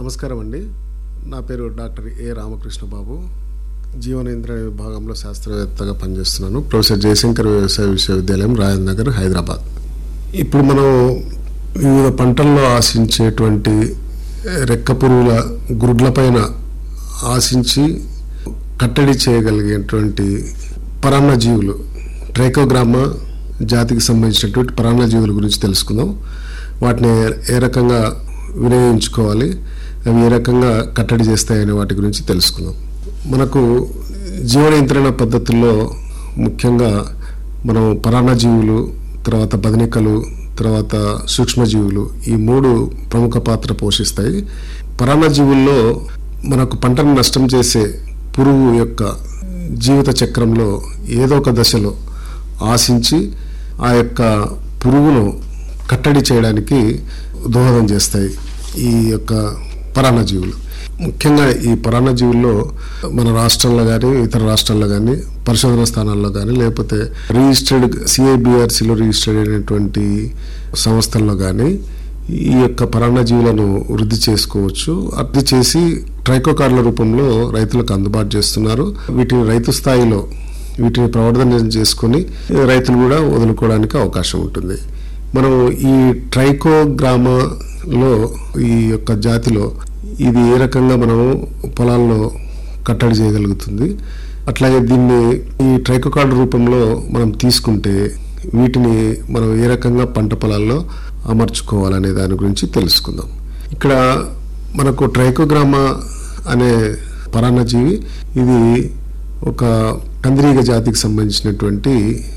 నమస్కారం అండి నా పేరు డాక్టర్ ఏ రామకృష్ణ బాబు జీవనేంద్ర విభాగంలో శాస్త్రవేత్తగా పనిచేస్తున్నాను ప్రొఫెసర్ జయశంకర్ వ్యవసాయ విశ్వవిద్యాలయం రాజేంద్ర నగర్ హైదరాబాద్ ఇప్పుడు మనం వివిధ పంటల్లో ఆశించేటువంటి రెక్క పురుగుల గుడ్లపైన ఆశించి కట్టడి చేయగలిగేటువంటి పరాన్నజీవులు ట్రైకోగ్రామా జాతికి సంబంధించినటువంటి పరాన్నజీవుల గురించి తెలుసుకుందాం వాటిని ఏ రకంగా వినియోగించుకోవాలి అవి ఏ రకంగా కట్టడి చేస్తాయనే వాటి గురించి తెలుసుకుందాం మనకు జీవ నియంత్రణ పద్ధతుల్లో ముఖ్యంగా మనం పరాన్నజీవులు తర్వాత బదనికలు తర్వాత సూక్ష్మజీవులు ఈ మూడు ప్రముఖ పాత్ర పోషిస్తాయి పరాన్నజీవుల్లో మనకు పంటను నష్టం చేసే పురుగు యొక్క జీవిత చక్రంలో ఏదో ఒక దశలో ఆశించి ఆ యొక్క పురుగును కట్టడి చేయడానికి దోహదం చేస్తాయి ఈ యొక్క పరాన్నజీవులు ముఖ్యంగా ఈ పరాన్నజీవుల్లో మన రాష్ట్రంలో కానీ ఇతర రాష్ట్రాల్లో కానీ పరిశోధన స్థానాల్లో కానీ లేకపోతే రిజిస్టర్డ్ సిఐబిఆర్సిలో రిజిస్టర్డ్ అయినటువంటి సంస్థల్లో కానీ ఈ యొక్క పరాన్నజీవులను వృద్ధి చేసుకోవచ్చు వృద్ధి చేసి ట్రైకోకార్ల రూపంలో రైతులకు అందుబాటు చేస్తున్నారు వీటిని రైతు స్థాయిలో వీటిని ప్రవర్ధన చేసుకొని రైతులు కూడా వదులుకోవడానికి అవకాశం ఉంటుంది మనం ఈ ట్రైకోగ్రామాలో ఈ యొక్క జాతిలో ఇది ఏ రకంగా మనం పొలాల్లో కట్టడి చేయగలుగుతుంది అట్లాగే దీన్ని ఈ ట్రైకోకార్డ్ రూపంలో మనం తీసుకుంటే వీటిని మనం ఏ రకంగా పంట పొలాల్లో అమర్చుకోవాలనే దాని గురించి తెలుసుకుందాం ఇక్కడ మనకు ట్రైకోగ్రామా అనే పరాన్నజీవి ఇది ఒక కందిరీగ జాతికి సంబంధించినటువంటి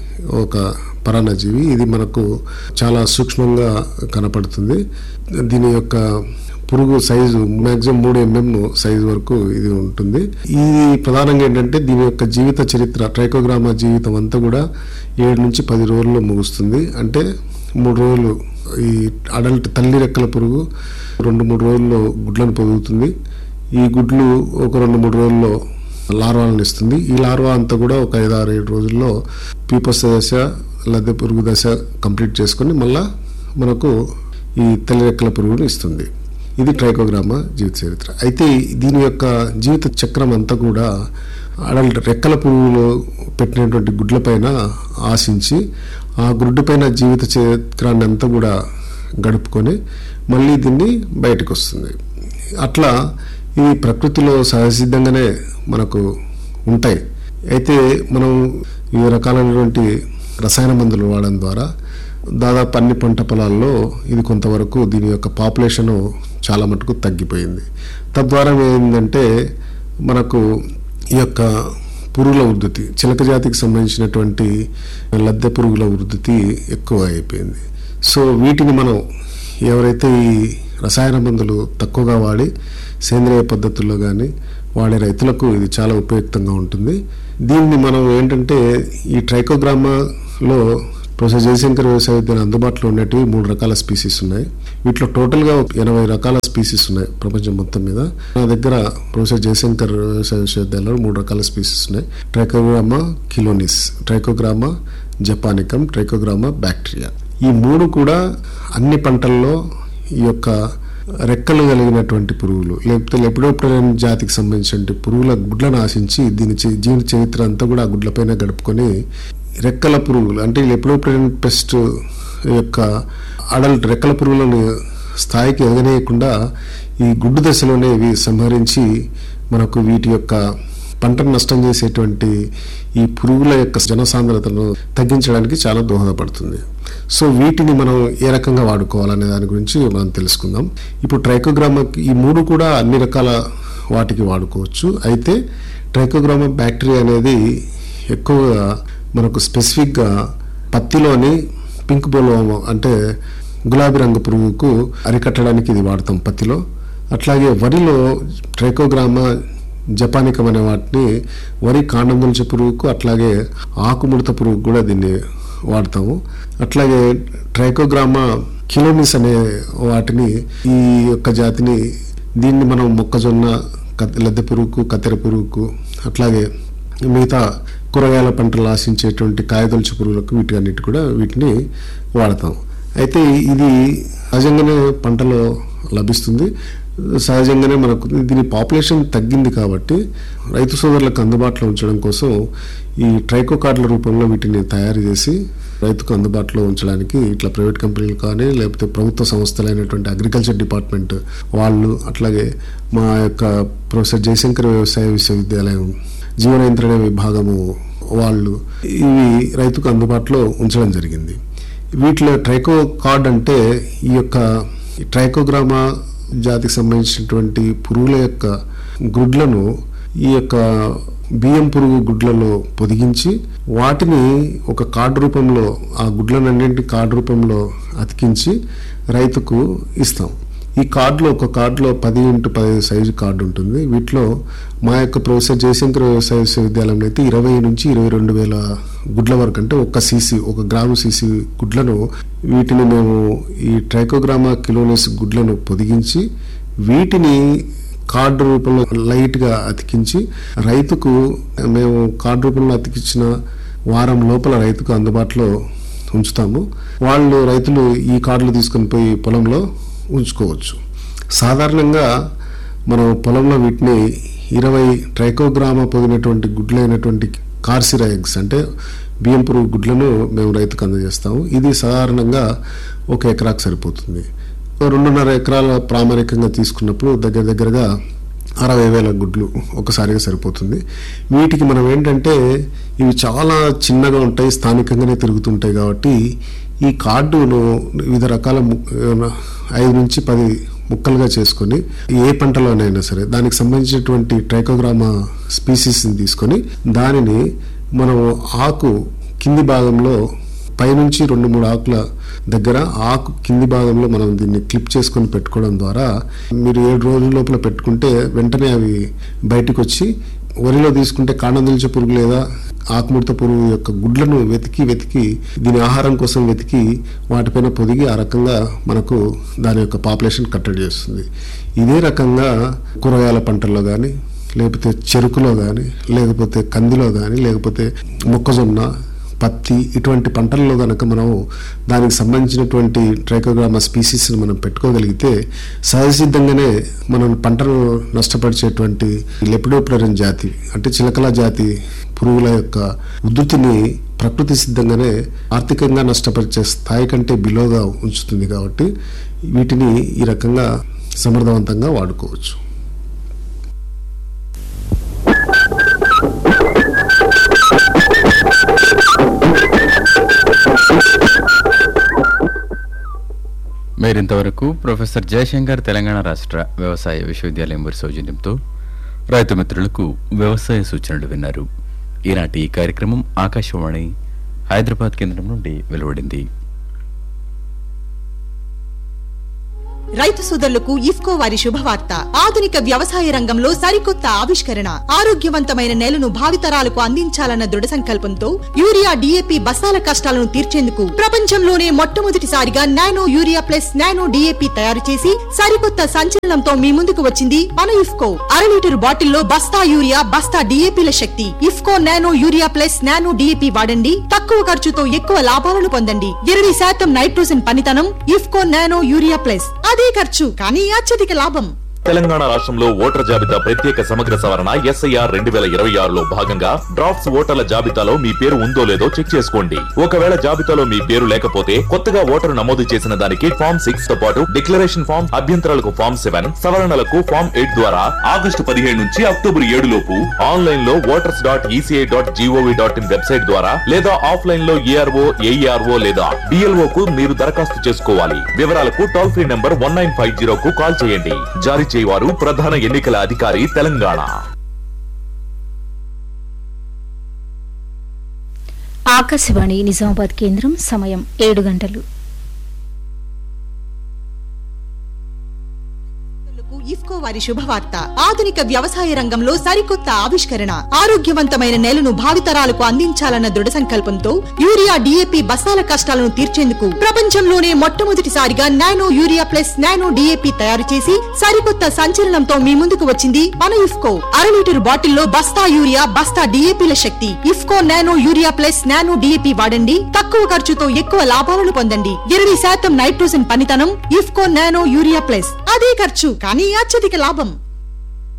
ఒక పరాన్నజీవి ఇది మనకు చాలా సూక్ష్మంగా కనపడుతుంది దీని యొక్క పురుగు సైజు మ్యాక్సిమం మూడు ఎంఎం సైజు వరకు ఇది ఉంటుంది ఇది ప్రధానంగా ఏంటంటే దీని యొక్క జీవిత చరిత్ర ట్రైకోగ్రామా జీవితం అంతా కూడా ఏడు నుంచి పది రోజుల్లో ముగుస్తుంది అంటే మూడు రోజులు ఈ అడల్ట్ తల్లి రెక్కల పురుగు రెండు మూడు రోజుల్లో గుడ్లను పొదుగుతుంది ఈ గుడ్లు ఒక రెండు మూడు రోజుల్లో లార్వాలను ఇస్తుంది ఈ లార్వా అంతా కూడా ఒక ఐదు ఆరు ఏడు రోజుల్లో పీపస్ దశ లద్దె పురుగు దశ కంప్లీట్ చేసుకొని మళ్ళా మనకు ఈ తల్లి రెక్కల పురుగును ఇస్తుంది ఇది ట్రైకోగ్రామా జీవిత చరిత్ర అయితే దీని యొక్క జీవిత చక్రం అంతా కూడా అడల్ట్ రెక్కల పురుగులు పెట్టినటువంటి గుడ్లపైన ఆశించి ఆ గుడ్డుపైన జీవిత చక్రాన్ని అంతా కూడా గడుపుకొని మళ్ళీ దీన్ని బయటకు వస్తుంది అట్లా ఇవి ప్రకృతిలో సహజసిద్ధంగానే మనకు ఉంటాయి అయితే మనం వివిధ రకాలైనటువంటి రసాయన మందులు వాడడం ద్వారా దాదాపు అన్ని పంట పొలాల్లో ఇది కొంతవరకు దీని యొక్క పాపులేషను చాలా మటుకు తగ్గిపోయింది తద్వారా ఏంటంటే మనకు ఈ యొక్క పురుగుల ఉద్ధృతి చిలక జాతికి సంబంధించినటువంటి లద్దె పురుగుల ఉద్ధృతి ఎక్కువ అయిపోయింది సో వీటిని మనం ఎవరైతే ఈ రసాయన మందులు తక్కువగా వాడి సేంద్రియ పద్ధతుల్లో కానీ వాడే రైతులకు ఇది చాలా ఉపయుక్తంగా ఉంటుంది దీన్ని మనం ఏంటంటే ఈ ట్రైకోగ్రామాలో ప్రొఫెసర్ జయశంకర్ వ్యవసాయ విద్యాలయం అందుబాటులో ఉన్నటివి మూడు రకాల స్పీసీస్ ఉన్నాయి వీటిలో టోటల్గా ఎనభై రకాల స్పీసీస్ ఉన్నాయి ప్రపంచం మొత్తం మీద నా దగ్గర ప్రొఫెసర్ జయశంకర్ వ్యవసాయ విశ్వవిద్యాలయంలో మూడు రకాల స్పీసీస్ ఉన్నాయి Trichogramma chilonis Trichogramma japonicum Trichogramma bacteria ఈ మూడు కూడా అన్ని పంటల్లో ఈ యొక్క రెక్కలు కలిగినటువంటి పురుగులు లేకపోతే లెపిడోప్టరన్ జాతికి సంబంధించిన పురుగుల గుడ్లను ఆశించి దీని చే- జీవన చరిత్ర అంతా కూడా ఆ గుడ్లపైన గడుపుకొని రెక్కల పురుగులు అంటే లెపిడోప్టరన్ పెస్ట్ యొక్క అడల్ట్ రెక్కల పురుగులను స్థాయికి ఎదగనీయకుండా ఈ గుడ్డు దశలోనే ఇవి సంహరించి మనకు వీటి యొక్క పంటను నష్టం చేసేటువంటి ఈ పురుగుల యొక్క జనసాంద్రతను తగ్గించడానికి చాలా దోహదపడుతుంది సో వీటిని మనం ఏ రకంగా వాడుకోవాలనే దాని గురించి మనం తెలుసుకుందాం ఇప్పుడు ట్రైకోగ్రామా ఈ మూడు కూడా అన్ని రకాల వాటికి వాడుకోవచ్చు అయితే ట్రైకోగ్రామా బ్యాక్టీరియా అనేది ఎక్కువగా మనకు స్పెసిఫిక్గా పత్తిలోని పింక్ బోలోమ అంటే గులాబీ రంగు పురుగుకు అరికట్టడానికి ఇది వాడతాం పత్తిలో అట్లాగే వరిలో ట్రైకోగ్రామా జపానికం అనే వాటిని వరి కాండముల్చే పురుగుకు అట్లాగే ఆకుముడత పురుగు కూడా దీన్ని వాడతాము అట్లాగే ట్రైకోగ్రామా కిలోమిస్ అనే వాటిని ఈ యొక్క జాతిని దీన్ని మనం మొక్కజొన్న కత్- లద్దె పురుగుకు కత్తెర పురుగుకు అట్లాగే మిగతా కూరగాయల పంటలు ఆశించేటువంటి కాయదొలుచు పురుగులకు వీటన్నిటి కూడా వీటిని వాడతాం అయితే ఇది సహజంగానే పంటలో లభిస్తుంది సహజంగానే మనకు దీని పాపులేషన్ తగ్గింది కాబట్టి రైతు సోదరులకు అందుబాటులో ఉంచడం కోసం ఈ ట్రైకో కార్డుల రూపంలో వీటిని తయారు చేసి రైతుకు అందుబాటులో ఉంచడానికి ఇట్లా ప్రైవేట్ కంపెనీలు కానీ లేకపోతే ప్రభుత్వ సంస్థలైనటువంటి అగ్రికల్చర్ డిపార్ట్మెంట్ వాళ్ళు అట్లాగే మా యొక్క ప్రొఫెసర్ జయశంకర్ వ్యవసాయ విశ్వవిద్యాలయం జీవనయంత్రణ విభాగము వాళ్ళు ఇవి రైతుకు అందుబాటులో ఉంచడం జరిగింది వీటిలో ట్రైకో కార్డ్ అంటే ఈ యొక్క ట్రైకోగ్రామా జాతికి సంబంధించినటువంటి పురుగుల యొక్క గుడ్లను ఈ యొక్క బియ్యం పురుగు గుడ్లలో పొదిగించి వాటిని ఒక కార్డు రూపంలో ఆ గుడ్లనన్నింటి కార్డు రూపంలో అతికించి రైతుకు ఇస్తాం ఈ కార్డులో ఒక కార్డులో పది ఇంటూ పదిహేను సైజు కార్డు ఉంటుంది వీటిలో మా యొక్క ప్రొఫెసర్ జయశంకర్ వ్యవసాయ విశ్వవిద్యాలయంలో అయితే ఇరవై నుంచి ఇరవై రెండు వేల గుడ్ల వరకు అంటే ఒక సీసీ ఒక గ్రాము సీసీ గుడ్లను వీటిని మేము ఈ ట్రైకోగ్రామా కిలోనెస్ గుడ్లను పొదిగించి వీటిని కార్డు రూపంలో లైట్గా అతికించి రైతుకు మేము కార్డు రూపంలో అతికించిన వారం లోపల రైతుకు అందుబాటులో ఉంచుతాము వాళ్ళు రైతులు ఈ కార్డులు తీసుకొని పోయి పొలంలో ఉంచుకోవచ్చు సాధారణంగా మనం పొలంలో వీటిని ఇరవై ట్రైకోగ్రామా పొందినటువంటి గుడ్లైనటువంటి కార్సిరా ఎగ్స్ అంటే బియ్యం పురుగు గుడ్లను మేము రైతుకు అందజేస్తాము ఇది సాధారణంగా ఒక ఎకరాకు సరిపోతుంది రెండున్నర ఎకరాల ప్రామాణికంగా తీసుకున్నప్పుడు దగ్గర దగ్గరగా అరవై వేల గుడ్లు ఒకసారిగా సరిపోతుంది వీటికి మనం ఏంటంటే ఇవి చాలా చిన్నగా ఉంటాయి స్థానికంగానే తిరుగుతుంటాయి కాబట్టి ఈ కార్డును వివిధ రకాల ము- ఐదు నుంచి పది ముక్కలుగా చేసుకొని ఏ పంటలోనైనా సరే దానికి సంబంధించినటువంటి ట్రైకోగ్రామా స్పీసీస్ని తీసుకొని దానిని మనం ఆకు కింది భాగంలో పైనుంచి రెండు మూడు ఆకుల దగ్గర ఆకు కింది భాగంలో మనం దీన్ని క్లిప్ చేసుకొని పెట్టుకోవడం ద్వారా మీరు ఏడు రోజుల లోపల పెట్టుకుంటే వెంటనే అవి బయటకు వచ్చి వరిలో తీసుకుంటే కాండదిల్చే పురుగు లేదా ఆకుముడత పురుగు యొక్క గుడ్లను వెతికి వెతికి దీని ఆహారం కోసం వెతికి వాటిపైన పొదిగి ఆ రకంగా మనకు దాని యొక్క పాపులేషన్ కట్టడి చేస్తుంది ఇదే రకంగా కూరగాయల పంటల్లో కానీ లేకపోతే చెరుకులో కానీ లేకపోతే కందిలో కానీ లేకపోతే మొక్కజొన్న పత్తి ఇటువంటి పంటల్లో కనుక మనం దానికి సంబంధించినటువంటి ట్రైకోగ్రామా స్పీసీస్ని మనం పెట్టుకోగలిగితే సహజసిద్ధంగానే మనం పంటను నష్టపరిచేటువంటి లెపిడోప్లరన్ జాతి అంటే చిలకల జాతి పురుగుల యొక్క ఉధృతిని ప్రకృతి సిద్ధంగానే ఆర్థికంగా నష్టపరిచే స్థాయి కంటే బిలోగా ఉంచుతుంది కాబట్టి వీటిని ఈ రకంగా సమర్థవంతంగా వాడుకోవచ్చు మీరింతవరకు ప్రొఫెసర్ జయశంకర్ తెలంగాణ రాష్ట్ర వ్యవసాయ విశ్వవిద్యాలయం వారి సౌజన్యంతో రైతు మిత్రులకు వ్యవసాయ సూచనలు విన్నారు ఈనాటి ఈ కార్యక్రమం ఆకాశవాణి హైదరాబాద్ కేంద్రం నుండి వెలువడింది రైతు సోదరులకు ఇఫ్కో వారి శుభవార్త ఆధునిక వ్యవసాయ రంగంలో సరికొత్త ఆవిష్కరణ ఆరోగ్యవంతమైన నేలను భావితరాలకు అందించాలన్న దృఢ సంకల్పంతో యూరియా డిఏపి బస్తాల కష్టాలను తీర్చేందుకు ప్రపంచంలోనే మొట్టమొదటిసారిగా nano urea plus nano DAP తయారు చేసి సరికొత్త సంచలనంతో మీ ముందుకు వచ్చింది మన ఇఫ్కో అర లీటర్ బాటిల్లో బస్తా యూరియా బస్తా డిఏపిల శక్తి IFFCO nano urea plus nano DAP వాడండి తక్కువ ఖర్చుతో ఎక్కువ లాభాలను పొందండి ఇరవై శాతం నైట్రోజన్ పనితనం ఇఫ్కో నానో యూరియా ప్లస్ అదే ఖర్చు కానీ అత్యధిక లాభం తెలంగాణ రాష్ట్రంలో ఓటర్ జాబితా ప్రత్యేక సమగ్ర సవరణ ఎస్ఐఆర్ రెండు వేల ఇరవై ఆరులో భాగంగా డ్రాఫ్ట్స్ ఓటర్ల జాబితాలో మీ పేరు ఉందో లేదో చెక్ చేసుకోండి ఒకవేళ జాబితాలో మీ పేరు లేకపోతే కొత్తగా ఓటరు నమోదు చేసిన దానికి ఫామ్ సిక్స్ తో పాటు డిక్లరేషన్ ఫామ్ అభ్యంతరాలకు ఫామ్ సెవెన్ సవరణలకు ఫామ్ ఎయిట్ ద్వారా ఆగస్టు పదిహేడు నుంచి అక్టోబర్ ఏడు లోపు ఆన్లైన్ లో voters dot ECI dot gov dot in website ద్వారా లేదా ఆఫ్లైన్ లో ఏఆర్ఓ ఏఈఆర్ఓ లేదా డిఎల్ఓ కు మీరు దరఖాస్తు చేసుకోవాలి వివరాలకు toll free number one nine five zero కు కాల్ చేయండి జారీ చేయవారు ప్రధాన ఎన్నికల అధికారి తెలంగాణ ఆకాశవాణి నిజామాబాద్ కేంద్రం సమయం ఏడు గంటలు ఇఫ్కో వారి శుభవార్త ఆధునిక వ్యవసాయ రంగంలో సరికొత్త ఆవిష్కరణ ఆరోగ్యవంతమైన నేలను భావితరాలకు అందించాలన్న దృఢ సంకల్పంతో యూరియా డిఏపి బస్తాల కష్టాలను తీర్చేందుకు ప్రపంచంలోనే మొట్టమొదటిసారిగా nano urea plus nano DAP తయారు చేసి సరికొత్త సంచలనంతో మీ ముందుకు వచ్చింది మన ఇఫ్కో అర లీటర్ బాటిల్లో బస్తా యూరియా బస్తా డిఏపిల శక్తి IFFCO nano urea plus nano DAP వాడండి తక్కువ ఖర్చుతో ఎక్కువ లాభాలను పొందండి ఇరవై శాతం నైట్రోజన్ పనితనం ఇఫ్కో నానో యూరియా ప్లస్ అదే ఖర్చు కానీ అత్యధిక లాభం